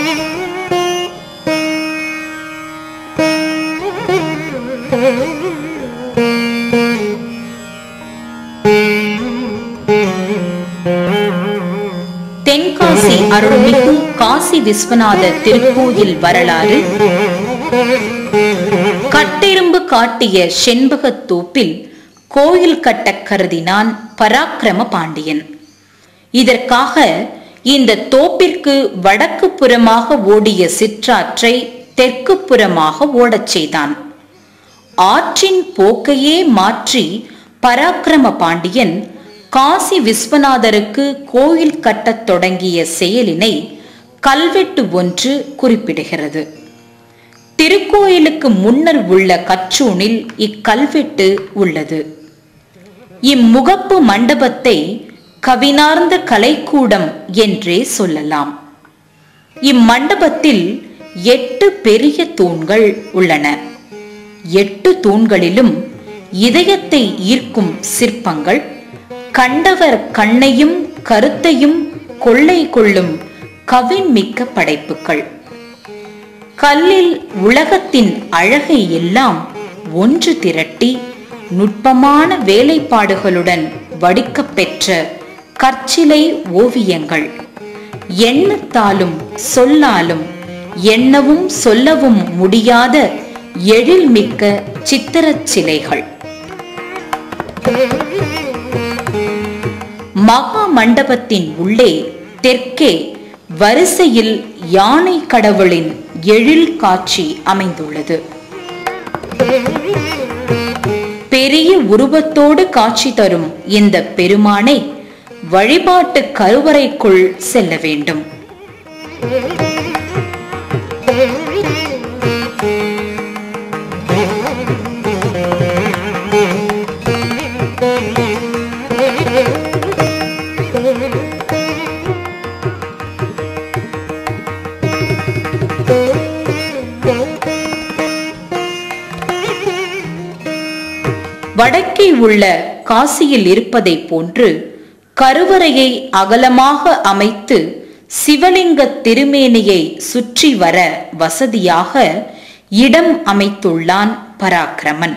தென்காசி அருள்மிகு காசி விஸ்வநாத திருக்கோயில் வரலாறு கட்டெரும்பு காட்டிய செண்பகத் தோப்பில் கோயில் கட்டக் கருதினான் பராக்கிரம பாண்டியன் இதற்காக இந்த தோப்பிற்கு வடக்கு புறமாக ஓடிய சிற்றாற்றை தெற்கு புறமாக ஓடச் செய்தான் ஆற்றின் போக்கையே மாற்றி பராக்கிரம பாண்டியன் காசி விஸ்வநாதருக்கு கோயில் கட்டத் தொடங்கிய செயலினை கல்வெட்டு ஒன்று குறிப்பிடுகிறது திருக்கோயிலுக்கு முன்னர் உள்ள கற்றூணில் இக்கல்வெட்டு உள்ளது இம்முகப்பு மண்டபத்தை கவினார்ந்த கலைக்கூடம் என்றே சொல்லலாம் இம்மண்டபத்தில் எட்டு பெரிய தூண்கள் உள்ளன எட்டு தூண்களிலும் இதயத்தை ஈர்க்கும் சிற்பங்கள் கண்டவர் கண்ணையும் கருத்தையும் கொள்ளை கொள்ளும் கவின்மிக்க படைப்புகள் கல்லில் உலகத்தின் அழகை எல்லாம் ஒன்று திரட்டி நுட்பமான வேலைப்பாடுகளுடன் வடிக்கப் பெற்ற கற்சிலை ஓவியங்கள் எண்ணத்தாலும் சொல்லாலும் எண்ணவும் சொல்லவும் முடியாத எழில்மிக்க சித்திரச் சிலைகள் மகா மண்டபத்தின் உள்ளே தெற்கே வரிசையில் யானை கடவுளின் எழில் காட்சி அமைந்துள்ளது பெரிய உருவத்தோடு காட்சி தரும் இந்த பெருமானை வழிபாட்டு கருவறைக்குள் செல்ல வேண்டும் வடக்கே உள்ள காசியில் இருப்பதை போன்று கருவறையை அகலமாக அமைத்து சிவலிங்க திருமேனியை சுற்றி வர வசதியாக இடம் அமைத்துள்ளான் பராக்கிரமன்